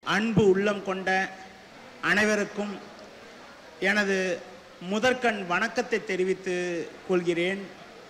அன்பு உள்ளம் கொண்ட அனைவருக்கும் எனது முதற்கண் வணக்கத்தை தெரிவித்துக் கொள்கிறேன்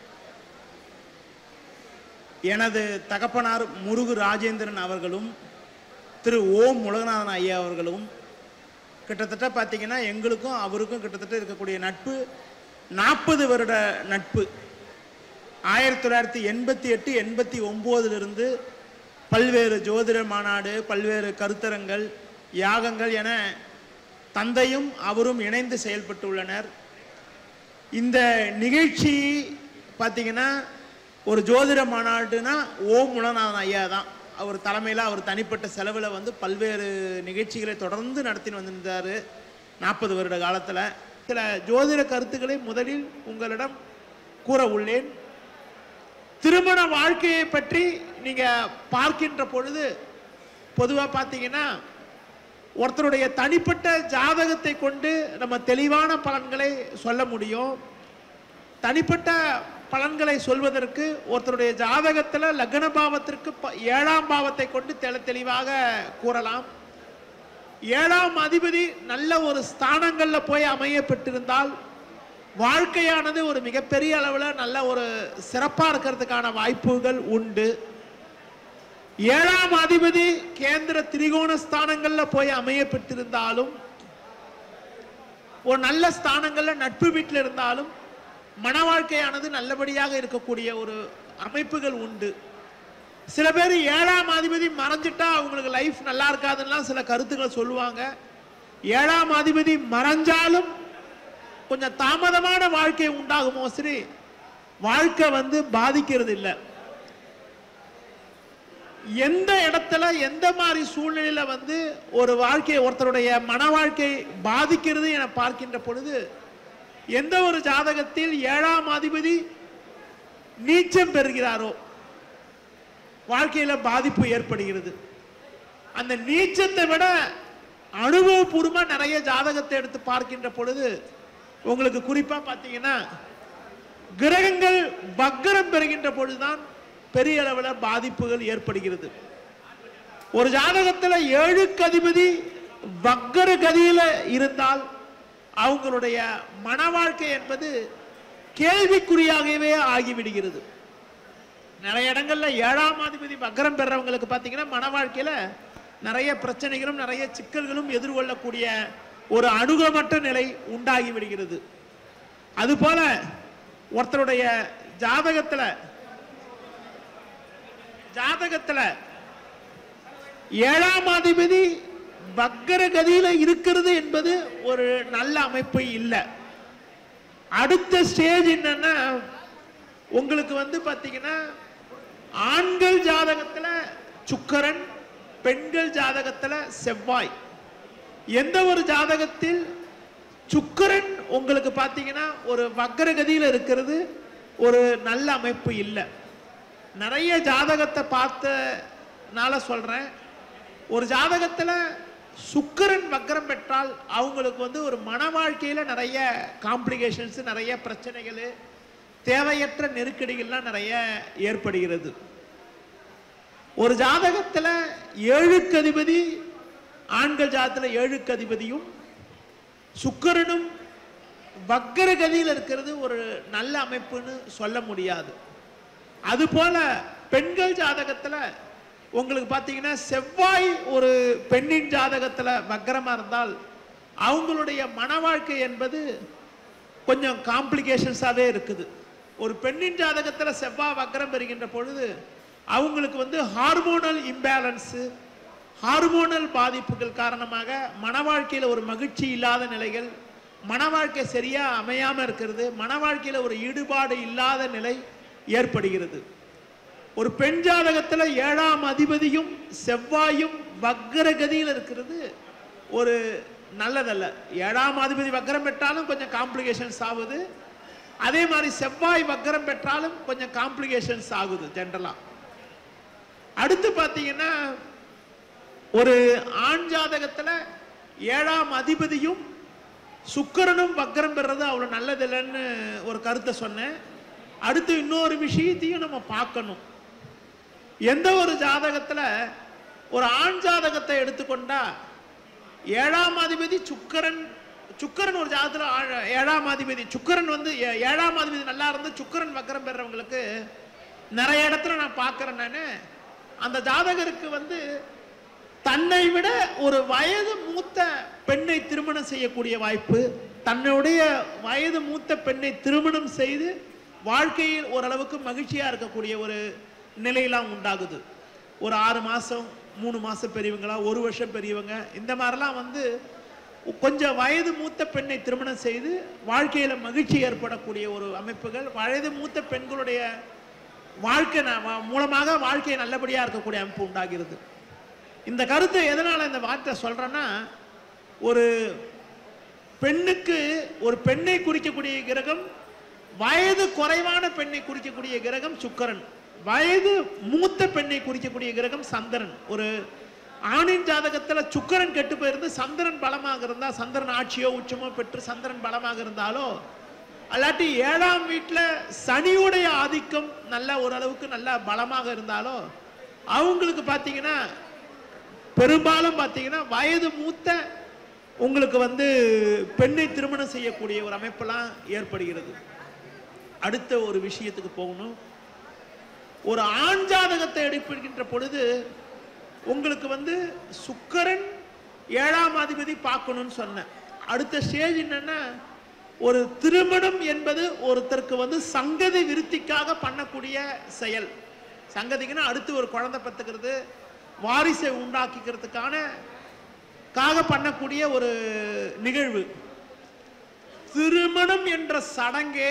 எனது தகப்பனார் முருகு ராஜேந்திரன் அவர்களும் திரு ஓம் உலகநாதன் ஐயா அவர்களும் கிட்டத்தட்ட பார்த்தீங்கன்னா எங்களுக்கும் அவருக்கும் கிட்டத்தட்ட இருக்கக்கூடிய நட்பு நாற்பது வருட நட்பு ஆயிரத்தி தொள்ளாயிரத்தி எண்பத்தி எட்டு எண்பத்தி ஒம்போதிலிருந்து பல்வேறு ஜோதிட மாநாடு பல்வேறு கருத்தரங்கள் யாகங்கள் என தந்தையும் அவரும் இணைந்து செயல்பட்டுள்ளனர் இந்த நிகழ்ச்சி பார்த்தீங்கன்னா ஒரு ஜோதிட மாநாடுனா ஓம் உலகநாதன் ஐயா தான் அவர் தலைமையில் அவர் தனிப்பட்ட செலவில் வந்து பல்வேறு நிகழ்ச்சிகளை தொடர்ந்து நடத்தின்னு வந்திருந்தார் நாற்பது வருட காலத்தில் சில ஜோதிட கருத்துக்களை முதலில் உங்களிடம் கூற உள்ளேன் திருமண வாழ்க்கையை பற்றி நீங்கள் பார்க்கின்ற பொழுது பொதுவாக பார்த்தீங்கன்னா ஒருத்தருடைய தனிப்பட்ட ஜாதகத்தை கொண்டு நம்ம தெளிவான பலன்களை சொல்ல முடியும் தனிப்பட்ட பலன்களை சொல்வதற்கு ஒருத்தருடைய ஜாதகத்தில் லக்ன பாவத்திற்கு ப- ஏழாம் பாவத்தை கொண்டு தெளி தெளிவாக கூறலாம் ஏழாம் அதிபதி நல்ல ஒரு ஸ்தானங்களில் போய் அமைய பெற்றிருந்தால் வாழ்க்கையானது ஒரு மிகப்பெரிய அளவில் நல்ல ஒரு சிறப்பாக இருக்கிறதுக்கான வாய்ப்புகள் உண்டு ஏழாம் அதிபதி கேந்திர திரிகோண ஸ்தானங்கள்ல போய் அமைய பெற்றிருந்தாலும் ஒரு நல்ல ஸ்தானங்கள்ல நட்பு வீட்டில் இருந்தாலும் மன வாழ்க்கையானது நல்லபடியாக இருக்கக்கூடிய ஒரு அமைப்புகள் உண்டு சில பேர் ஏழாம் அதிபதி மறைஞ்சிட்டா அவங்களுக்கு லைஃப் நல்லா இருக்காதுன்னா சில கருத்துக்கள் சொல்லுவாங்க ஏழாம் அதிபதி மறைஞ்சாலும் கொஞ்சம் தாமதமான வாழ்க்கை உண்டாகுமோ சரி வாழ்க்கை வந்து பாதிக்கிறது இல்லை எந்த இடத்துல எந்த மாதிரி சூழ்நிலையில வந்து ஒரு வாழ்க்கையை ஒருத்தருடைய மன வாழ்க்கை பாதிக்கிறது என பார்க்கின்ற பொழுது எந்த ஒரு ஜாதகத்தில் ஏழாம் அதிபதி நீச்சம் பெறுகிறாரோ வாழ்க்கையில பாதிப்பு ஏற்படுகிறது அந்த நீச்சத்தை விட அனுபவபூர்வமா நிறைய ஜாதகத்தை எடுத்து பார்க்கின்ற பொழுது உங்களுக்கு குறிப்பா பார்த்தீங்கன்னா கிரகங்கள் வக்கரம் பெறுகின்ற பொழுதுதான் பெரிய அளவில் பாதிப்புகள் ஏற்படுகிறது ஒரு ஜாதகத்தில் ஏழுக்கு அதிபதி வக்கர கதியில இருந்தால் அவங்களுடைய மன வாழ்க்கை என்பது கேள்விக்குறியாகவே ஆகிவிடுகிறது நிறைய இடங்கள்ல ஏழாம் அதிபதி வக்கரம் பெறவங்களுக்கு பார்த்தீங்கன்னா மன வாழ்க்கையில நிறைய பிரச்சனைகளும் நிறைய சிக்கல்களும் எதிர்கொள்ளக்கூடிய ஒரு அணுகமற்ற நிலை உண்டாகி விடுகிறது அதுபோல ஒருத்தருடைய ஜாதகத்துல ஜாதகத்துல ஏழாம் அதிபதி வக்கர கதியில இருக்கிறது என்பது ஒரு நல்ல அமைப்பு இல்லை அடுத்த ஸ்டேஜ் என்னன்னா உங்களுக்கு வந்து பாத்தீங்கன்னா ஆண்கள் ஜாதகத்துல சுக்கரன் பெண்கள் ஜாதகத்துல செவ்வாய் எந்த ஒரு ஜாதகத்தில் சுக்கிரன் உங்களுக்கு பார்த்தீங்கன்னா ஒரு வக்கரகதியில் இருக்கிறது ஒரு நல்ல அமைப்பு இல்லை நிறைய ஜாதகத்தை பார்த்தனால சொல்கிறேன் ஒரு ஜாதகத்தில் சுக்கிரன் வக்கரம் பெற்றால் அவங்களுக்கு வந்து ஒரு மன வாழ்க்கையில் நிறைய காம்ப்ளிகேஷன்ஸ் நிறைய பிரச்சனைகள் தேவையற்ற நெருக்கடிகள்லாம் நிறைய ஏற்படுகிறது ஒரு ஜாதகத்தில் ஏழுக்கு அதிபதி ஆண்கள் ஜாதத்தில் ஏழுக்கு அதிபதியும் சுக்கிரனும் வக்கர கதியில் இருக்கிறது ஒரு நல்ல அமைப்புன்னு சொல்ல முடியாது அதுபோல பெண்கள் ஜாதகத்துல உங்களுக்கு பார்த்தீங்கன்னா செவ்வாய் ஒரு பெண்ணின் ஜாதகத்துல வக்கரமா இருந்தால் அவங்களுடைய மன வாழ்க்கை என்பது கொஞ்சம் காம்ப்ளிகேஷன்ஸாகவே இருக்குது ஒரு பெண்ணின் ஜாதகத்துல செவ்வாய் வக்கரம் பெறுகின்ற பொழுது அவங்களுக்கு வந்து ஹார்மோனல் இம்பேலன்ஸு ஹார்மோனல் பாதிப்புகள் காரணமாக மன வாழ்க்கையில் ஒரு மகிழ்ச்சி இல்லாத நிலைகள் மன வாழ்க்கை சரியா அமையாம இருக்கிறது மன வாழ்க்கையில ஒரு ஈடுபாடு இல்லாத நிலை ஏற்படுகிறது ஒரு பெண் ஜாதகத்துல ஏழாம் அதிபதியும் செவ்வாயும் வக்கர கதியில் இருக்கிறது ஒரு நல்லதல்ல ஏழாம் அதிபதி வக்கரம் பெற்றாலும் கொஞ்சம் காம்ப்ளிகேஷன்ஸ் ஆகுது அதே மாதிரி செவ்வாய் வக்கரம் பெற்றாலும் கொஞ்சம் காம்ப்ளிகேஷன்ஸ் ஆகுது ஜென்ரலா அடுத்து பார்த்தீங்கன்னா ஒரு ஆண் ஜாதகத்துல ஏழாம் அதிபதியும் சுக்கிரனும் வக்கரம் பெறது அவ்வளோ நல்லதில்லைன்னு ஒரு கருத்தை சொன்னேன் அடுத்து இன்னொரு விஷயத்தையும் நம்ம பார்க்கணும் எந்த ஒரு ஜாதகத்துல ஒரு ஆண் ஜாதகத்தை எடுத்துக்கொண்டா ஏழாம் அதிபதி சுக்கரன் சுக்கரன் ஒரு ஜாதகத்துல ஆ- ஏழாம் அதிபதி சுக்கரன் வந்து ஏ- ஏழாம் அதிபதி நல்லா இருந்து சுக்கரன் வக்கரம் பெறவங்களுக்கு நிறைய இடத்துல நான் பார்க்கறேன் நான் அந்த ஜாதகருக்கு வந்து தன்னை விட ஒரு வயது மூத்த பெண்ணை திருமணம் செய்யக்கூடிய வாய்ப்பு தன்னுடைய வயது மூத்த பெண்ணை திருமணம் செய்து வாழ்க்கையில் ஓரளவுக்கு மகிழ்ச்சியா இருக்கக்கூடிய ஒரு நிலையெல்லாம் உண்டாகுது ஒரு ஆறு மாசம் மூணு மாசம் பெரியவங்களா ஒரு வருஷம் பெரியவங்க இந்த மாதிரிலாம் வந்து கொஞ்சம் வயது மூத்த பெண்ணை திருமணம் செய்து வாழ்க்கையில மகிழ்ச்சி ஏற்படக்கூடிய ஒரு அமைப்புகள் வயது மூத்த பெண்களுடைய வாழ்க்கை ந- வ- மூலமாக வாழ்க்கை நல்லபடியா இருக்கக்கூடிய அமைப்பு உண்டாகிறது இந்த கருத்தை எதனால இந்த வார்த்தை சொல்றேன்னா ஒரு பெண்ணுக்கு ஒரு பெண்ணை குறிக்கக்கூடிய கிரகம் வயது குறைவான பெண்ணை குறிக்கக்கூடிய கிரகம் சுக்கிரன் வயது மூத்த பெண்ணை குறிக்கக்கூடிய கிரகம் சந்திரன் ஒரு ஆணின் ஜாதகத்துல சுக்கிரன் கெட்டு போயிருந்து சந்திரன் பலமாக இருந்தா சந்திரன் ஆட்சியோ உச்சமோ பெற்று சந்திரன் பலமாக இருந்தாலோ அல்லாட்டி ஏழாம் வீட்டுல சனியுடைய ஆதிக்கம் நல்ல ஓரளவுக்கு நல்ல பலமாக இருந்தாலோ அவங்களுக்கு பார்த்தீங்கன்னா பெரும்பாலும் பார்த்தீங்கன்னா வயது மூத்த உங்களுக்கு வந்து பெண்ணை திருமணம் செய்யக்கூடிய ஒரு அமைப்பெல்லாம் ஏற்படுகிறது அடுத்த ஒரு விஷயத்துக்கு போகணும் ஒரு ஆண் ஜாதகத்தை எடுப்பிக்கின்ற பொழுது உங்களுக்கு வந்து சுக்கிரன் ஏழாம் அதிபதி பார்க்கணும்னு சொன்னேன் அடுத்த ஸ்டேஜ் என்னன்னா ஒரு திருமணம் என்பது ஒருத்தருக்கு வந்து சங்கதி விருத்திக்காக பண்ணக்கூடிய செயல் சங்கதிக்குன்னா அடுத்து ஒரு குழந்தை பெற்றுக்கிறது வாரிசை உண்டாக்கிக்கிறதுக்கான காக பண்ணக்கூடிய ஒரு நிகழ்வு திருமணம் என்ற சடங்கே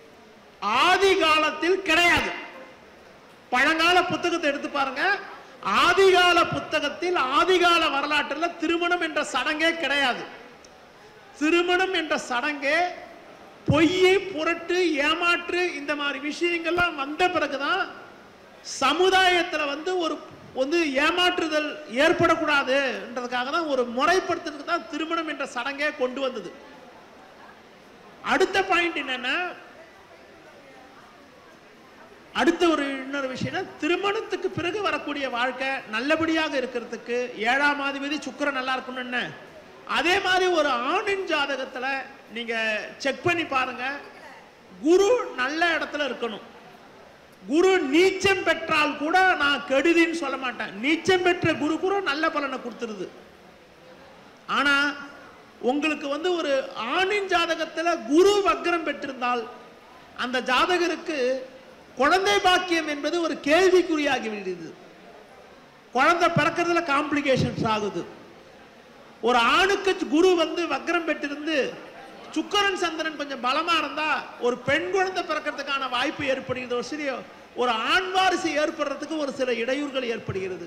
ஆதி காலத்தில் கிடையாது பழங்கால புத்தகத்தை எடுத்து பாருங்க ஆதிகால புத்தகத்தில் ஆதிகால வரலாற்றில் திருமணம் என்ற சடங்கே கிடையாது திருமணம் என்ற சடங்கே பொய்யை புரட்டு ஏமாற்று இந்த மாதிரி விஷயங்கள்லாம் வந்த பிறகுதான் சமுதாயத்துல வந்து ஒரு வந்து ஏமாற்றுதல் ஏற்படக்கூடாதுன்றதுக்காக தான் ஒரு முறைப்படுத்துறதுக்கு தான் திருமணம் என்ற சடங்கே கொண்டு வந்தது அடுத்த பாயிண்ட் என்னன்னா அடுத்த ஒரு இன்னொரு விஷயம்னா திருமணத்துக்கு பிறகு வரக்கூடிய வாழ்க்கை நல்லபடியாக இருக்கிறதுக்கு ஏழாம் அதிபதி சுக்கிரன் நல்லா இருக்கணும்னு அதே மாதிரி ஒரு ஆணின் ஜாதகத்துல நீங்க செக் பண்ணி பாருங்க குரு நல்ல இடத்துல இருக்கணும் குரு நீச்சம் பெற்றால் கூட நான் கெடுதின்னு சொல்ல மாட்டேன் நீச்சம் பெற்ற குரு கூட நல்ல பலனை கொடுத்துருது ஆனா உங்களுக்கு வந்து ஒரு ஆணின் ஜாதகத்துல குரு வக்ரம் பெற்றிருந்தால் அந்த ஜாதகருக்கு குழந்தை பாக்கியம் என்பது ஒரு கேள்விக்குறியாகி விடுது குழந்தை பிறக்கிறதுல காம்ப்ளிகேஷன்ஸ் ஆகுது ஒரு ஆணுக்கு குரு வந்து வக்ரம் பெற்றிருந்து சுக்கரன் சந்திரன் கொஞ்சம் பலமா இருந்தா ஒரு பெண் குழந்தை பிறக்கிறதுக்கான வாய்ப்பு ஏற்படுகிறது ஒரு சிறிய ஒரு ஆண் வாரிசு ஏற்படுறதுக்கு ஒரு சில இடையூறுகள் ஏற்படுகிறது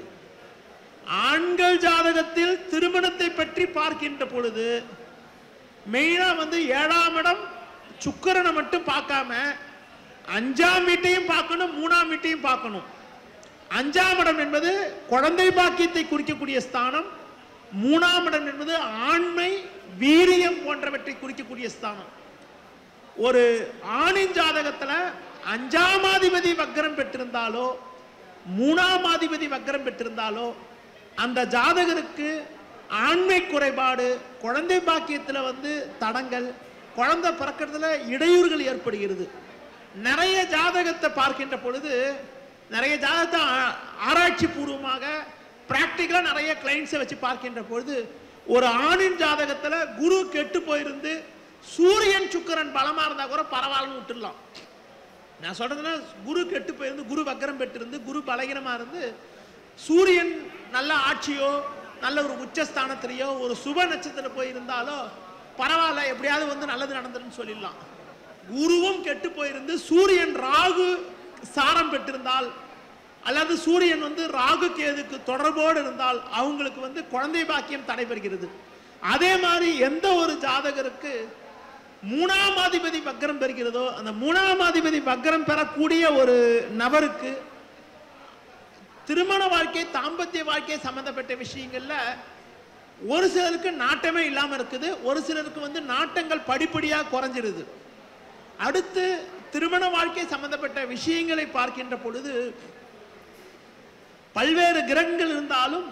ஆண்கள் ஜாதகத்தில் திருமணத்தை பற்றி பார்க்கின்ற பொழுது மெயினா வந்து ஏழாம் இடம் சுக்கிரனை மட்டும் பார்க்காம அஞ்சாம் வீட்டையும் பார்க்கணும் மூணாம் வீட்டையும் பார்க்கணும் அஞ்சாம் இடம் என்பது குழந்தை பாக்கியத்தை குறிக்கக்கூடிய ஸ்தானம் மூணாம் இடம் என்பது ஆண்மை வீரியம் போன்றவற்றை குறிக்கக்கூடிய ஸ்தானம் ஒரு ஆணின் ஜாதகத்துல அஞ்சாம் அதிபதி வக்ரம் பெற்றிருந்தாலோ மூணாம் அதிபதி வக்ரம் பெற்றிருந்தாலோ அந்த ஜாதகருக்கு ஆண்மை குறைபாடு குழந்தை பாக்கியத்துல வந்து தடங்கள் குழந்தை பிறக்கிறதுல இடையூறுகள் ஏற்படுகிறது நிறைய ஜாதகத்தை பார்க்கின்ற பொழுது நிறைய ஜாதகத்தை ஆ- ஆராய்ச்சி பூர்வமாக பிராக்டிக்கலா நிறைய கிளைண்ட்ஸை வச்சு பார்க்கின்ற பொழுது ஒரு ஆணின் ஜாதகத்துல குரு கெட்டு போயிருந்து சூரியன் சுக்கிரன் பலமா இருந்தா கூட பரவாயில்லன்னு விட்டுடலாம் நான் சொல்றதுன்னா குரு கெட்டு போயிருந்து குரு வக்கரம் பெற்றிருந்து குரு பலகீனமா இருந்து சூரியன் நல்ல ஆட்சியோ நல்ல ஒரு உச்சஸ்தானத்திலேயோ ஒரு சுப நட்சத்திரம் போய் இருந்தாலோ பரவாயில்ல எப்படியாவது வந்து நல்லது நடந்துருன்னு சொல்லிடலாம் குருவும் கெட்டு போயிருந்து சூரியன் ராகு சாரம் பெற்றிருந்தால் அல்லது சூரியன் வந்து ராகு கேதுக்கு தொடர்போடு இருந்தால் அவங்களுக்கு வந்து குழந்தை பாக்கியம் தடைபெறுகிறது அதே மாதிரி எந்த ஒரு ஜாதகருக்கு மூணாம் அதிபதி வக்ரம் பெறுகிறதோ அந்த மூணாம் அதிபதி வக்ரம் பெறக்கூடிய ஒரு நபருக்கு திருமண வாழ்க்கை தாம்பத்திய வாழ்க்கை சம்பந்தப்பட்ட விஷயங்கள்ல ஒரு சிலருக்கு நாட்டமே இல்லாம இருக்குது ஒரு சிலருக்கு வந்து நாட்டங்கள் படிப்படியா குறைஞ்சிருது அடுத்து திருமண வாழ்க்கை சம்பந்தப்பட்ட விஷயங்களை பார்க்கின்ற பொழுது பல்வேறு கிரகங்கள் இருந்தாலும்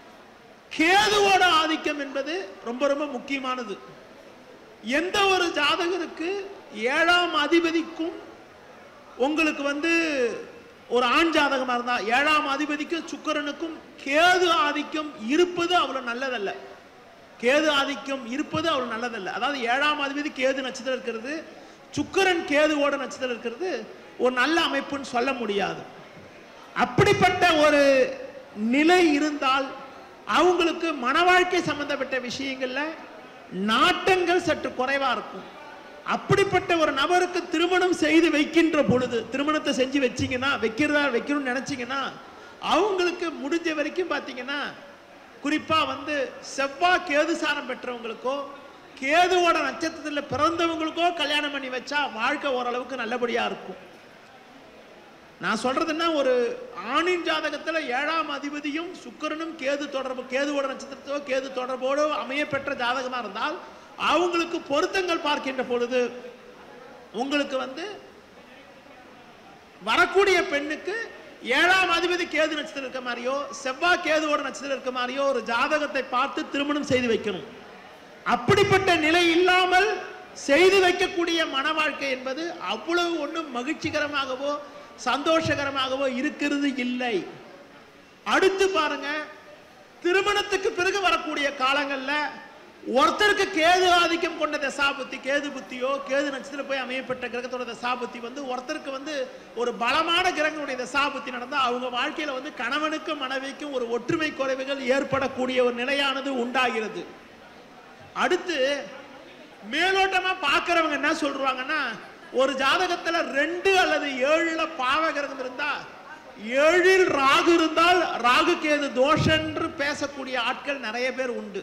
கேதுவோட ஆதிக்கம் என்பது ரொம்ப ரொம்ப முக்கியமானது எந்த ஒரு ஜாதகருக்கு ஏழாம் அதிபதிக்கும் உங்களுக்கு வந்து ஒரு ஆண் ஜாதகமா இருந்தா ஏழாம் அதிபதிக்கு சுக்கிரனுக்கும் கேது ஆதிக்கம் இருப்பது அவ்வளவு நல்லதல்ல கேது ஆதிக்கம் இருப்பது அவ்வளவு நல்லதல்ல அதாவது ஏழாம் அதிபதி கேது நட்சத்திரம் இருக்கிறது சுக்கிரன் கேதுவோட நட்சத்திரம் இருக்கிறது ஒரு நல்ல அமைப்புன்னு சொல்ல முடியாது அப்படிப்பட்ட ஒரு நிலை இருந்தால் அவங்களுக்கு மன வாழ்க்கை சம்பந்தப்பட்ட விஷயங்கள்ல நாட்டங்கள் சற்று குறைவா இருக்கும் அப்படிப்பட்ட ஒரு நபருக்கு திருமணம் செய்து வைக்கின்ற பொழுது திருமணத்தை செஞ்சு வச்சீங்கன்னா வைக்கிறதா வைக்கணும்னு நினைச்சீங்கன்னா அவங்களுக்கு முடிஞ்ச வரைக்கும் பார்த்தீங்கன்னா குறிப்பா வந்து செவ்வாய் கேது சாரம் பெற்றவங்களுக்கோ கேதுவோட நட்சத்திரத்தில் பிறந்தவங்களுக்கோ கல்யாணம் பண்ணி வச்சா வாழ்க்கை ஓரளவுக்கு நல்லபடியா இருக்கும் நான் சொல்றதுன்னா ஒரு ஆணின் ஜாதகத்துல ஏழாம் அதிபதியும் சுக்கிரனும் கேது தொடர்பு கேதுவோட நட்சத்திரத்தோ கேது தொடர்போடு அமைய பெற்ற ஜாதகமா இருந்தால் அவங்களுக்கு பொருத்தங்கள் பார்க்கின்ற பொழுது உங்களுக்கு வந்து வரக்கூடிய பெண்ணுக்கு ஏழாம் அதிபதி கேது நட்சத்திரம் இருக்க மாதிரியோ செவ்வாய் கேதுவோட நட்சத்திரம் இருக்க மாதிரியோ ஒரு ஜாதகத்தை பார்த்து திருமணம் செய்து வைக்கணும் அப்படிப்பட்ட நிலை இல்லாமல் செய்து வைக்கக்கூடிய மன வாழ்க்கை என்பது அவ்வளவு ஒன்றும் மகிழ்ச்சிகரமாகவோ சந்தோஷகரமாகவோ இருக்கிறது இல்லை அடுத்து பாருங்க திருமணத்துக்கு பிறகு வரக்கூடிய காலங்கள்ல ஒருத்தருக்கு கேது ஆதிக்கம் கொண்ட தசாபுத்தி கேது புத்தியோ கேது நட்சத்திரம் போய் அமையப்பட்ட கிரகத்தோட தசாபுத்தி வந்து ஒருத்தருக்கு வந்து ஒரு பலமான கிரகங்களுடைய தசாபுத்தி நடந்தா அவங்க வாழ்க்கையில வந்து கணவனுக்கும் மனைவிக்கும் ஒரு ஒற்றுமை குறைவுகள் ஏற்படக்கூடிய ஒரு நிலையானது உண்டாகிறது அடுத்து மேலோட்டமா பார்க்கறவங்க என்ன சொல்றாங்கன்னா ஒரு ஜாதகத்துல ரெண்டு அல்லது ஏழுல பாவ கிரகம் இருந்தா ஏழில் ராகு இருந்தால் ராகு கேது தோஷன்று பேசக்கூடிய ஆட்கள் நிறைய பேர் உண்டு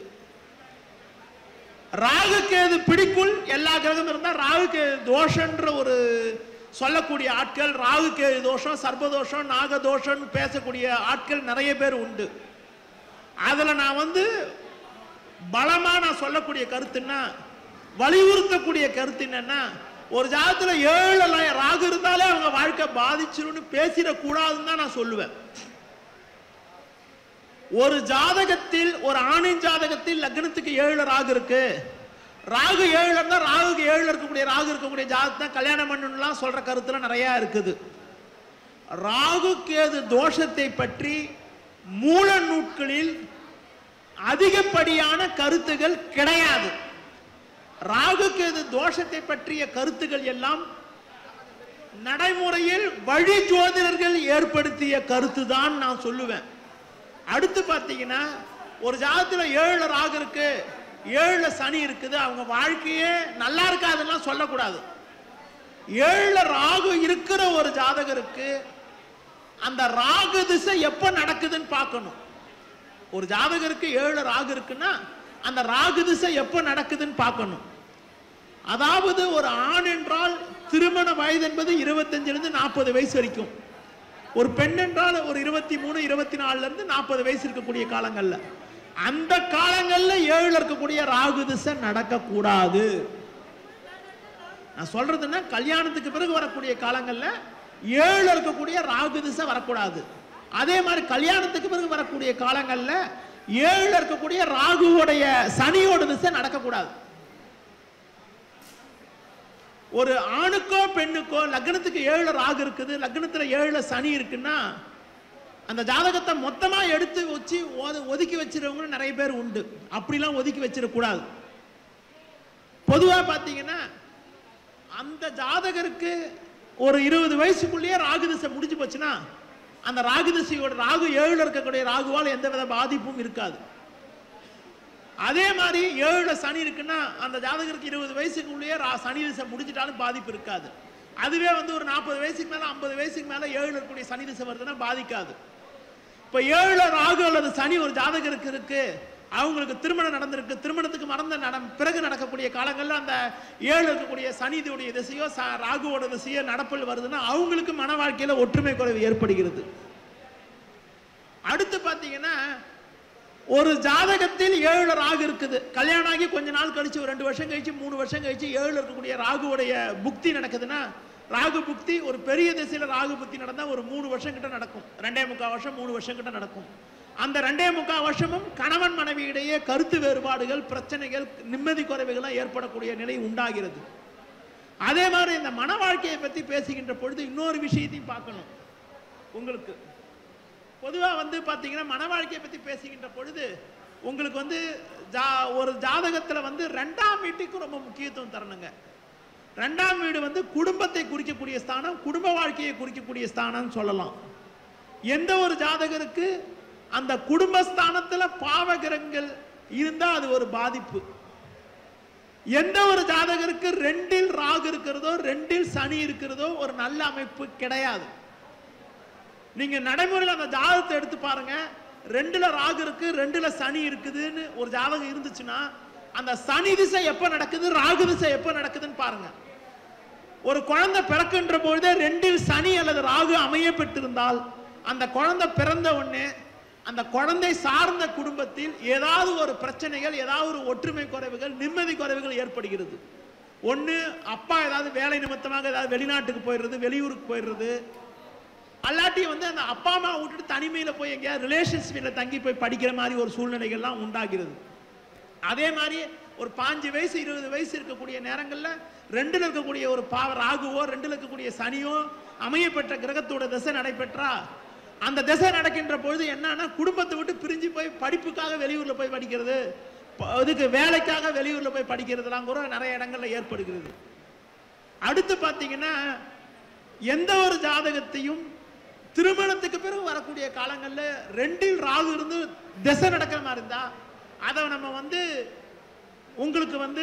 ராகு கேது பிடிக்குள் எல்லா கிரகம் இருந்தா ராகு கேது தோஷன்ற ஒரு சொல்லக்கூடிய ஆட்கள் ராகு கேது தோஷம் சர்பதோஷம் நாகதோஷம் பேசக்கூடிய ஆட்கள் நிறைய பேர் உண்டு அதுல நான் வந்து பலமா நான் சொல்லக்கூடிய கருத்துன்னா வலியுறுத்தக்கூடிய கருத்து என்னன்னா ஒரு ஜாதத்துல ஏழு ல- ராகு இருந்தாலே அவங்க வாழ்க்கை பாதிச்சிரும்னு பேசிடக்கூடாதுன்னு தான் நான் சொல்லுவேன் ஒரு ஜாதகத்தில் ஒரு ஆணின் ஜாதகத்தில் லக்னத்துக்கு ஏழு ராகு இருக்கு ராகு ஏழு இருந்தா ராகுக்கு ஏழுல இருக்கக்கூடிய ராகு இருக்கக்கூடிய ஜாதகத்தை கல்யாணம் பண்ணணும்லாம் சொல்ற கருத்துல நிறைய இருக்குது ராகு கேது தோஷத்தை பற்றி மூல நூட்களில் அதிகப்படியான கருத்துகள் கிடையாது ராகு கேது தோஷத்தை பற்றிய கருத்துகள் எல்லாம் நடைமுறையில் வழி ஜோதிடர்கள் ஏற்படுத்திய கருத்து தான் நான் சொல்லுவேன் அடுத்து பார்த்தீங்கன்னா ஒரு ஜாதத்துல ஏழுல ராகு இருக்கு ஏழுல சனி இருக்குது அவங்க வாழ்க்கையே நல்லா இருக்காதுன்னா சொல்லக்கூடாது ஏழுல ராகு இருக்கிற ஒரு ஜாதகருக்கு அந்த ராகு திசை எப்ப நடக்குதுன்னு பார்க்கணும் ஒரு ஜாதகருக்கு ஏழு ராகு இருக்குன்னா அந்த ராகு திசை எப்ப நடக்குதுன்னு பார்க்கணும் அதாவது ஒரு ஆண் என்றால் திருமண வயது என்பது இருபத்தஞ்சுல இருந்து நாற்பது வயசு வரைக்கும் ஒரு பெண் என்றால் ஒரு இருபத்தி மூணு இருபத்தி நாலுல இருந்து நாற்பது வயசு இருக்கக்கூடிய காலங்கள்ல அந்த காலங்கள்ல ஏழுல இருக்கக்கூடிய ராகு திசை நடக்கக்கூடாது நான் சொல்றதுன்னா கல்யாணத்துக்கு பிறகு வரக்கூடிய காலங்கள்ல ஏழுல இருக்கக்கூடிய ராகு திசை வரக்கூடாது அதே மாதிரி கல்யாணத்துக்கு பிறகு வரக்கூடிய காலங்கள்ல ஏழுல இருக்கக்கூடிய ராகுவோடைய சனியோட திசை நடக்கக்கூடாது ஒரு ஆணுக்கோ பெண்ணுக்கோ லக்னத்துக்கு ஏழுல ராகு இருக்குது லக்னத்துல ஏழுல சனி இருக்குன்னா அந்த ஜாதகத்தை மொத்தமா எடுத்து வச்சு ஒது- ஒதுக்கி வச்சிருவங்களும் நிறைய பேர் உண்டு அப்படிலாம் ஒதுக்கி வச்சிடக்கூடாது பொதுவா பார்த்தீங்கன்னா அந்த ஜாதகருக்கு ஒரு இருபது வயசுக்குள்ளேயே ராகு திசை முடிஞ்சு போச்சுன்னா அந்த ராகு திசையோட ராகு ஏழுல இருக்கக்கூடிய ராகுவால் எந்த வித பாதிப்பும் இருக்காது அதே மாதிரி ஏழுல சனி இருக்குன்னா அந்த ஜாதகருக்கு இருபது வயசுக்குள்ளேயே ரா- சனி திசை முடிஞ்சிட்டாலும் பாதிப்பு இருக்காது அதுவே வந்து ஒரு நாற்பது வயசுக்கு மேல ஐம்பது வயசுக்கு மேல ஏழுல இருக்கக்கூடிய சனி திசை வருதுன்னா பாதிக்காது இப்ப ஏழுல ராகு அல்லது சனி ஒரு ஜாதகருக்கு இருக்கு அவங்களுக்கு திருமணம் நடந்திருக்கு திருமணத்துக்கு மறந்த நட பிறகு நடக்கக்கூடிய காலங்கள்ல அந்த ஏழு இருக்கக்கூடிய சனிதியுடைய திசையோ ச- ராகுவோட திசையோ நடப்பில் வருதுன்னா அவங்களுக்கு மன வாழ்க்கையில ஒற்றுமை குறைவு ஏற்படுகிறது அடுத்து பாத்தீங்கன்னா ஒரு ஜாதகத்தில் ஏழு ராகு இருக்குது கல்யாணம் ஆகி கொஞ்ச நாள் கழிச்சு ஒரு ரெண்டு வருஷம் கழிச்சு மூணு வருஷம் கழிச்சு ஏழுல இருக்கக்கூடிய ராகுவுடைய புக்தி நடக்குதுன்னா ராகு புக்தி ஒரு பெரிய திசையில ராகு புக்தி நடந்தா ஒரு மூணு வருஷம் கிட்ட நடக்கும் ரெண்டே முக்கால் வருஷம் மூணு வருஷம் கிட்ட நடக்கும் அந்த ரெண்டே முக்கால் வருஷமும் கணவன் மனைவி இடையே கருத்து வேறுபாடுகள் பிரச்சனைகள் நிம்மதி குறைவுகள்லாம் ஏற்படக்கூடிய நிலை உண்டாகிறது அதே மாதிரி இந்த மன வாழ்க்கையை பத்தி பேசுகின்ற பொழுது இன்னொரு விஷயத்தையும் பார்க்கணும் உங்களுக்கு பொதுவா வந்து பாத்தீங்கன்னா மன வாழ்க்கையை பத்தி பேசுகின்ற பொழுது உங்களுக்கு வந்து ஜா- ஒரு ஜாதகத்துல வந்து ரெண்டாம் வீட்டுக்கு ரொம்ப முக்கியத்துவம் தரணுங்க ரெண்டாம் வீடு வந்து குடும்பத்தை குறிக்கக்கூடிய ஸ்தானம் குடும்ப வாழ்க்கையை குறிக்கக்கூடிய ஸ்தானம்னு சொல்லலாம் எந்த ஒரு ஜாதகருக்கு அந்த குடும்பஸ்தானத்துல பாவகிரகங்கள் இருந்தா அது ஒரு பாதிப்பு எந்த ஒரு ஜாதகருக்கு ரெண்டில் ராகு இருக்கிறதோ ரெண்டில் சனி இருக்கிறதோ ஒரு நல்ல அமைப்பு கிடையாது நீங்க நடைமுறையில் அந்த ஜாதகத்தை எடுத்து பாருங்க ரெண்டுல ராகு இருக்கு ரெண்டுல சனி இருக்குதுன்னு ஒரு ஜாதகம் இருந்துச்சுன்னா அந்த சனி திசை எப்ப நடக்குது ராகு திசை எப்ப நடக்குதுன்னு பாருங்க ஒரு குழந்தை பிறக்கின்ற பொழுதே ரெண்டில் சனி அல்லது ராகு அமைய பெற்றிருந்தால் அந்த குழந்தை பிறந்த உடனே அந்த குழந்தை சார்ந்த குடும்பத்தில் ஏதாவது ஒரு பிரச்சனைகள் ஏதாவது ஒரு ஒற்றுமை குறைவுகள் நிம்மதி குறைவுகள் ஏற்படுகிறது ஒண்ணு அப்பா ஏதாவது வேலை நிமித்தமாக ஏதாவது வெளிநாட்டுக்கு போயிடுறது வெளியூருக்கு போயிடுறது அல்லாட்டி வந்து அந்த அப்பா அம்மா விட்டுட்டு தனிமையில போய் எங்கேயாவது ரிலேஷன்ஷிப்ல தங்கி போய் படிக்கிற மாதிரி ஒரு சூழ்நிலைகள்லாம் உண்டாகிறது அதே மாதிரி ஒரு பாஞ்சு வயசு இருபது வயசு இருக்கக்கூடிய நேரங்கள்ல ரெண்டுல இருக்கக்கூடிய ஒரு பாவ ராகுவோ ரெண்டுல இருக்கக்கூடிய சனியோ அமையப்பெற்ற கிரகத்தோட திசை நடைபெற்றா அந்த திசை நடக்கின்ற பொழுது என்னன்னா குடும்பத்தை விட்டு பிரிஞ்சு போய் படிப்புக்காக வெளியூர்ல போய் படிக்கிறது ப- இதுக்கு வேலைக்காக வெளியூர்ல போய் படிக்கிறதுலாம் கூட நிறைய இடங்கள்ல ஏற்படுகிறது அடுத்து பார்த்தீங்கன்னா எந்த ஒரு ஜாதகத்தையும் திருமணத்துக்கு பிறகு வரக்கூடிய காலங்கள்ல ரெண்டில் ராகு இருந்து திசை நடக்கிற மாதிரி இருந்தா அதை நம்ம வந்து உங்களுக்கு வந்து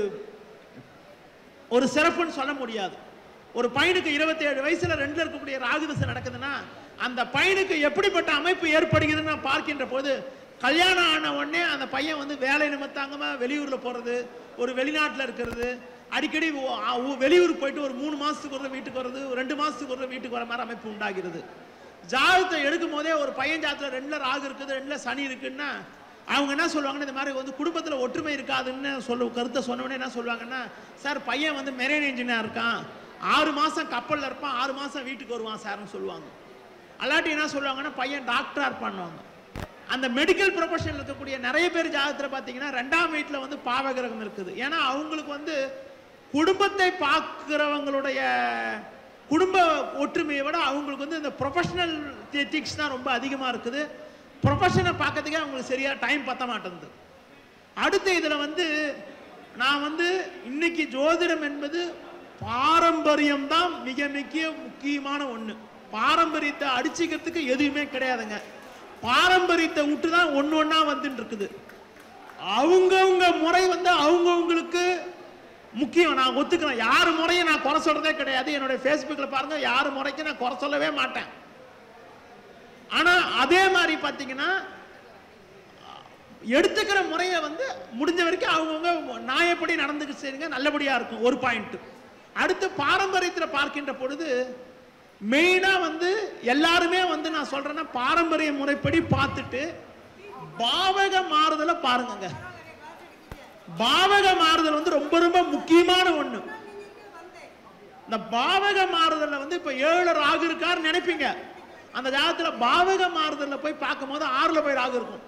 ஒரு சிறப்புன்னு சொல்ல முடியாது ஒரு பையனுக்கு 27 வயசுல ரெண்டுல இருக்கக்கூடிய ராகு திசை நடக்குதுன்னா அந்த பையனுக்கு எப்படிப்பட்ட அமைப்பு ஏற்படுகிறதுன்னு நான் பார்க்கின்ற போது கல்யாணம் ஆன உடனே அந்த பையன் வந்து வேலை நிமித்தாங்கமா வெளியூர்ல போறது ஒரு வெளிநாட்டுல இருக்கிறது அடிக்கடி ஓ- ஆ- ஊ- வெளியூருக்கு போயிட்டு ஒரு மூணு மாசத்துக்கு ஒரு தடவை வீட்டுக்கு வர்றது ஒரு ரெண்டு மாசத்துக்கு ஒரு தடவை வீட்டுக்கு வர மாதிரி அமைப்பு உண்டாகிறது ஜாதகத்தை எடுக்கும் போதே ஒரு பையன் ஜாதத்துல ரெண்டுல ராகு இருக்குது ரெண்டுல சனி இருக்குன்னா அவங்க என்ன சொல்லுவாங்கன்னா இந்த மாதிரி வந்து குடும்பத்துல ஒற்றுமை இருக்காதுன்னு சொல்ல கருத்தை சொன்ன உடனே என்ன சொல்லுவாங்கன்னா சார் பையன் வந்து மெரைன் இன்ஜினியர் இருக்கான் ஆறு மாசம் கப்பல்ல இருப்பான் ஆறு மாசம் வீட்டுக்கு வருவான் சார்னு சொல்லுவாங்க அல்லாட்டி என்ன சொல்லுவாங்கன்னா பையன் டாக்டரா இருப்பான்னுவாங்க அந்த மெடிக்கல் ப்ரொஃபஷனில் இருக்கக்கூடிய நிறைய பேர் ஜாதகத்தில் பார்த்தீங்கன்னா ரெண்டாம் வீட்டில் வந்து பாவகிரகம் இருக்குது ஏன்னா அவங்களுக்கு வந்து குடும்பத்தை பார்க்குறவங்களுடைய குடும்ப ஒற்றுமையை விட அவங்களுக்கு வந்து இந்த ப்ரொஃபஷனல் எத்திக்ஸ் தான் ரொம்ப அதிகமாக இருக்குது ப்ரொஃபஷனை பார்க்கறதுக்கே அவங்களுக்கு சரியா டைம் பத்த மாட்டேங்குது அடுத்து இதில் வந்து நான் வந்து இன்னைக்கு ஜோதிடம் என்பது பாரம்பரியம் தான் மிக மிக முக்கியமான ஒண்ணு பாரம்பரியத்தை அடிச்சுக்கிறதுக்கு எதுவுமே கிடையாதுங்க பாரம்பரியத்தை விட்டு தான் ஒன்று ஒன்றா வந்துட்டு இருக்குது அவங்கவுங்க முறை வந்து அவங்கவுங்களுக்கு முக்கியம் நான் ஒத்துக்கிறேன் யார் முறையை நான் குறை சொல்றதே கிடையாது என்னுடைய ஃபேஸ்புக்கில் பாருங்க யார் முறைக்கு நான் குறை சொல்லவே மாட்டேன் ஆனா அதே மாதிரி பார்த்தீங்கன்னா எடுத்துக்கிற முறையை வந்து முடிஞ்ச வரைக்கும் அவங்கவுங்க நியாயப்படி நடந்துக்க செய்யுங்க நல்லபடியா இருக்கும் ஒரு பாயிண்ட் அடுத்து பாரம்பரியத்தில் பார்க்கின்ற பொழுது மெயினா வந்து எல்லாருமே வந்து நான் சொல்றேன்னா பாரம்பரிய முறைப்படி பார்த்துட்டு பாவக மாறுதலை பாருங்கங்க பாவக மாறுதல் வந்து ரொம்ப ரொம்ப முக்கியமான ஒண்ணு இந்த பாவக மாறுதல்ல வந்து இப்ப ஏழு ராகு இருக்காரு நினைப்பீங்க அந்த ஜாதகத்துல பாவக மாறுதல்ல போய் பார்க்கும்போது ஆறுல போய் ராகு இருக்கும்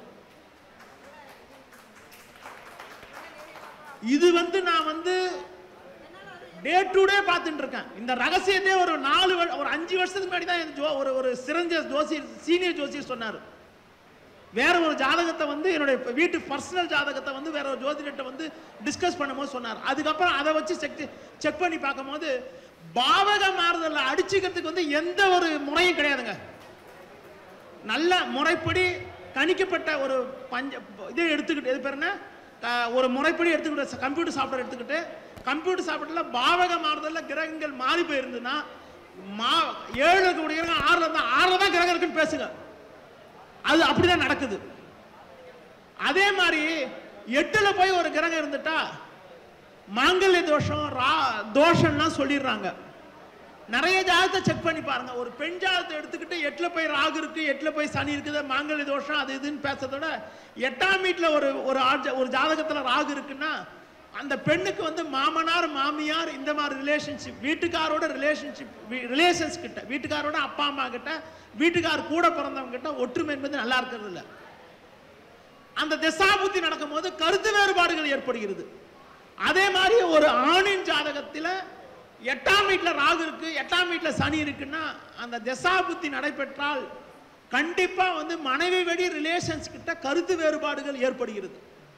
இது வந்து நான் வந்து டே டு டே பார்த்துட்டு இருக்கேன் இந்த ரகசியத்தையே ஒரு நாலு வரு- ஒரு அஞ்சு வருஷத்துக்கு முன்னாடி தான் எனக்கு ஜோ- ஒரு ஒரு சிறந்த ஜோசியர் சீனியர் ஜோசியர் சொன்னார் வேற ஒரு ஜாதகத்தை வந்து என்னுடைய வீட்டு பர்சனல் ஜாதகத்தை வந்து வேற ஒரு ஜோதிடத்தை வந்து டிஸ்கஸ் பண்ணும்போது சொன்னார் அதுக்கப்புறம் அதை வச்சு செக் செக் பண்ணி பார்க்கும்போது பாவக மாறுதல்ல அடிச்சுக்கிறதுக்கு வந்து எந்த ஒரு முறையும் கிடையாதுங்க நல்ல முறைப்படி கணிக்கப்பட்ட ஒரு பஞ்ச இது எடுத்துக்கிட்டு எது பேர் என்ன அஹ், ஒரு முறைப்படி எடுத்துக்கிட்டு கம்ப்யூட்டர் சாஃப்ட்வேர் எடுத்துக்கிட்டு கம்ப்யூட்டர் சாஃப்ட்வேர்ல பாவக மாறுதல்ல கிரகங்கள் மாறி போயிருந்ததுன்னா மா ஏழு இருக்கக்கூடிய கிரகம் ஆறுல இருந்தா ஆறுல தான் கிரகம் இருக்குன்னு பேசுங்க அது அப்படிதான் நடக்குது அதே மாதிரி எட்டுல போய் ஒரு கிரகம் இருந்துட்டா மாங்கல்ய தோஷம் ரா தோஷம்லாம் சொல்லிடுறாங்க நிறைய ஜாதகத்தை செக் பண்ணி பாருங்க ஒரு பெண் ஜாதகத்தை எடுத்துக்கிட்டு எட்டுல போய் ராகு இருக்கு எட்டுல போய் சனி இருக்குது மாங்கல்ய தோஷம் அது இதுன்னு பேசுறதோட எட்டாம் வீட்டுல ஒரு ஒரு ஆட்ஜ- ஒரு ஜாதகத்துல ராகு இருக்குன்னா அந்த பெண்ணுக்கு வந்து மாமனார் மாமியார் இந்த மாதிரி ரிலேஷன்ஷிப் வீட்டுக்காரோட ரிலேஷன்ஷிப் ரிலேஷன்ஸ் கிட்ட வீட்டுக்காரோட அப்பா அம்மா கிட்ட வீட்டுக்கார் கூட பிறந்தவங்க கிட்ட ஒற்றுமை என்பது நல்லா இருக்கிறது இல்ல அந்த திசாபுத்தி நடக்கும்போது கருத்து வேறுபாடுகள் ஏற்படுகிறது அதே மாதிரி ஒரு ஆணின் ஜாதகத்துல எட்டாம் வீட்டுல ராகு இருக்கு எட்டாம் வீட்டுல சனி இருக்குன்னா அந்த திசாபுத்தி நடைபெற்றால் கண்டிப்பா வந்து மனைவி வழி ரிலேஷன்ஸ் கிட்ட கருத்து வேறுபாடுகள் ஏற்படுகிறது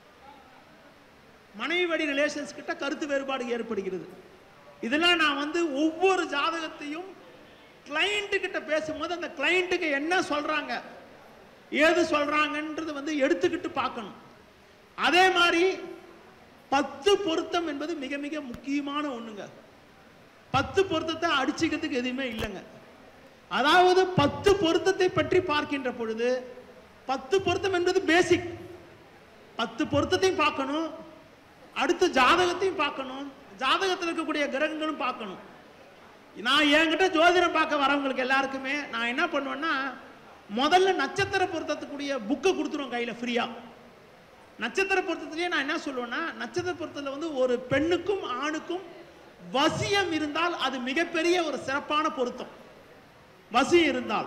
மனைவி வழி ரிலேஷன்ஸ் கிட்ட கருத்து வேறுபாடு ஏற்படுகிறது இதெல்லாம் நான் வந்து ஒவ்வொரு ஜாதகத்தையும் கிளைண்ட் கிட்ட பேசும்போது அந்த கிளைண்ட்டுக்கு என்ன சொல்றாங்க ஏது சொல்றாங்கன்றது வந்து எடுத்துக்கிட்டு பார்க்கணும் அதே மாதிரி பத்து பொருத்தம் என்பது மிக மிக முக்கியமான ஒண்ணுங்க பத்து பொருத்தத்தை அடிச்சுக்கிறதுக்கு எதுவுமே இல்லைங்க அதாவது பத்து பொருத்தத்தை பற்றி பார்க்கின்ற பொழுது பத்து பொருத்தம் என்பது பேசிக் பத்து பொருத்தத்தையும் பார்க்கணும் அடுத்து ஜாதகத்தையும் பார்க்கணும் ஜாதகத்தில் இருக்கக்கூடிய கிரகங்களும் பார்க்கணும் நான் என்கிட்ட ஜோதிடம் பார்க்க வரவங்களுக்கு எல்லாருக்குமே நான் என்ன பண்ணுவேன்னா முதல்ல நட்சத்திர பொருத்தத்துக்குரிய புக்கை கொடுத்துருவோம் கையில் ஃப்ரீயா நட்சத்திர பொருத்தத்திலேயே நான் என்ன சொல்லுவேன்னா நட்சத்திர பொருத்தத்தில் வந்து ஒரு பெண்ணுக்கும் ஆணுக்கும் வசியம் இருந்தால் அது மிகப்பெரிய ஒரு சிறப்பான பொருத்தம் வசியம் இருந்தால்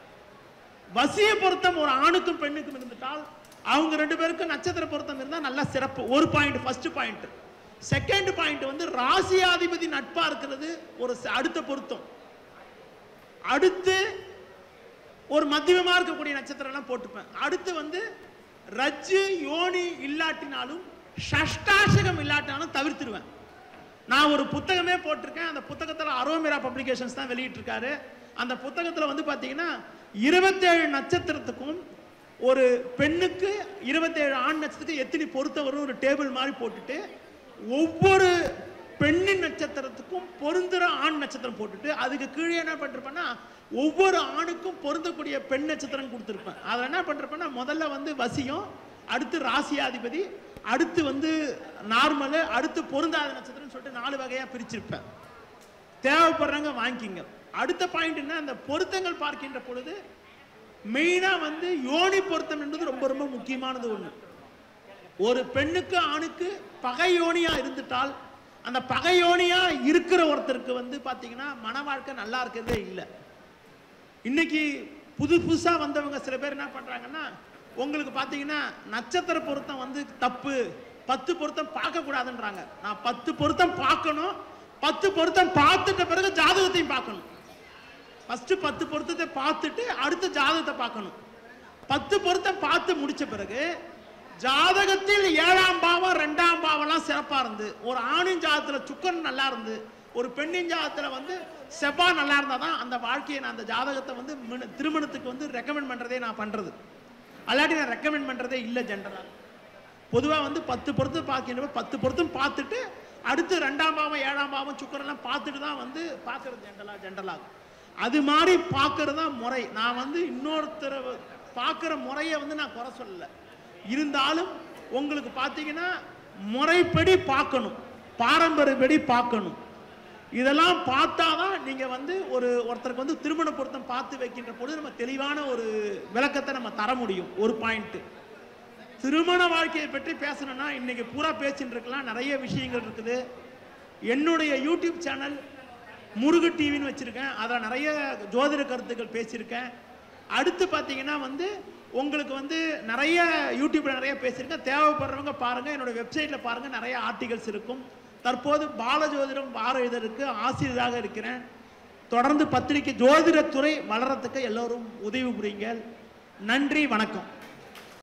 வசிய பொருத்தம் ஒரு ஆணுக்கும் பெண்ணுக்கும் இருந்துட்டால் அவங்க ரெண்டு பேருக்கும் நட்சத்திர பொருத்தம் இருந்தால் நல்ல சிறப்பு ஒரு point first point second point வந்து ராசியாதிபதி நட்பா இருக்கிறது ஒரு ச- அடுத்த பொருத்தம் அடுத்து ஒரு மத்தியமா இருக்கக்கூடிய நட்சத்திரம் எல்லாம் போட்டுப்பேன் அடுத்து வந்து ரஜ்ஜு யோனி இல்லாட்டினாலும் ஷஷ்டாசகம் இல்லாட்டினாலும் தவிர்த்துருவேன் நான் ஒரு புத்தகமே போட்டிருக்கேன் அந்த புத்தகத்தில் அரோமிரா பப்ளிகேஷன்ஸ் தான் வெளியிட்டிருக்காரு அந்த புத்தகத்தில் வந்து பார்த்தீங்கன்னா இருபத்தேழு நட்சத்திரத்துக்கும் ஒரு பெண்ணுக்கு இருபத்தேழு ஆண் நட்சத்திரத்துக்கு எத்தனை பொருத்தம் வரும் ஒரு டேபிள் மாதிரி போட்டுட்டு ஒவ்வொரு பெண்ணின் நட்சத்திரத்துக்கும் பொருந்துற ஆண் நட்சத்திரம் போட்டுட்டு அதுக்கு கீழே என்ன பண்ணிருப்பேன்னா ஒவ்வொரு ஆணுக்கும் பொருந்தக்கூடிய பெண் நட்சத்திரம் கொடுத்துருப்பேன் அதில் என்ன பண்ணிருப்பேன்னா முதல்ல வந்து வசியம் அடுத்து ராசியாதிபதி அடுத்து வந்து நார்மலு அடுத்து பொருந்தாத நட்சத்திரம்னு சொல்லிட்டு நாலு வகையா பிரிச்சிருப்பேன் தேவைப்படுறவங்க வாங்கிக்கிங்க அடுத்த பாயிண்ட் என்ன அந்த பொருத்தங்கள் பார்க்கின்ற பொழுது மெயினா வந்து யோனி பொருத்தம் என்பது ரொம்ப ரொம்ப முக்கியமானது ஒண்ணு ஒரு பெண்ணுக்கு ஆணுக்கு பகை யோனியா இருந்துட்டால் அந்த பகை யோனியா இருக்கிற ஒருத்தருக்கு வந்து பாத்தீங்கன்னா மன வாழ்க்கை நல்லா இருக்கிறதே இல்லை இன்னைக்கு புது புதுசா வந்தவங்க சில பேர் என்ன பண்றாங்கன்னா உங்களுக்கு பாத்தீங்கன்னா நட்சத்திர பொருத்தம் வந்து தப்பு பத்து பொருத்தம் பார்க்க கூடாதுன்றாங்க நான் பத்து பொருத்தம் பார்க்கணும் பத்து பொருத்தம் பார்த்துட்ட பிறகு ஜாதகத்தையும் பார்க்கணும் ஃபர்ஸ்ட் பத்து பொருத்தத்தை பார்த்துட்டு அடுத்த ஜாதகத்தை பார்க்கணும் பத்து பொருத்தம் பார்த்து முடிச்ச பிறகு ஜாதகத்தில் ஏழாம் பாவம் ரெண்டாம் பாவம்லாம் சிறப்பா இருந்து ஒரு ஆணின் ஜாதகத்துல சுக்கரன் நல்லா இருந்து ஒரு பெண்ணின் ஜாதகத்துல வந்து செவ்வாய் நல்லா இருந்தா தான் அந்த வாழ்க்கையை நான் அந்த ஜாதகத்தை வந்து மின- திருமணத்துக்கு வந்து ரெக்கமெண்ட் பண்றதே நான் பண்றது அல்லாட்டி நான் ரெக்கமெண்ட் பண்றதே இல்லை ஜென்ரலா பொதுவா வந்து பத்து பொருத்தம் பார்க்கின்ற பத்து பொருத்தம் பார்த்துட்டு அடுத்து ரெண்டாம் பாவம் ஏழாம் பாவம் சுக்கரெல்லாம் பார்த்துட்டு தான் வந்து பார்க்கறது ஜென்ரலா ஜென்ரலாக அது மாதிரி பார்க்கறது தான் முறை நான் வந்து இன்னொருத்தரை பார்க்குற முறையை வந்து நான் குறை சொல்லல இருந்தாலும் உங்களுக்கு பார்த்தீங்கன்னா முறைப்படி பார்க்கணும் பாரம்பரியப்படி பார்க்கணும் இதெல்லாம் பார்த்தாதான் நீங்க வந்து ஒரு ஒருத்தருக்கு வந்து திருமண பொருத்தம் பார்த்து வைக்கின்ற பொழுது நம்ம தெளிவான ஒரு விளக்கத்தை நம்ம தர முடியும் ஒரு பாயிண்ட் திருமண வாழ்க்கையை பற்றி பேசணும்னா இன்னைக்கு பூரா பேசிட்டு இருக்கலாம் நிறைய விஷயங்கள் இருக்குது என்னுடைய யூடியூப் சேனல் முருகு டிவின்னு வச்சிருக்கேன் அதில் நிறைய ஜோதிட கருத்துக்கள் பேசியிருக்கேன் அடுத்து பார்த்தீங்கன்னா வந்து உங்களுக்கு வந்து நிறைய யூடியூப்ல நிறைய பேசியிருக்கேன் தேவைப்படுறவங்க பாருங்க என்னோட வெப்சைட்ல பாருங்க நிறைய ஆர்டிகல்ஸ் இருக்கும் தற்போது பாலஜோதிடம் வார இதழுக்கு ஆசிரியராக இருக்கிறேன் தொடர்ந்து பத்திரிகை ஜோதிடத்துறை வளரத்துக்கு எல்லோரும் உதவி புரியுங்கள் நன்றி வணக்கம்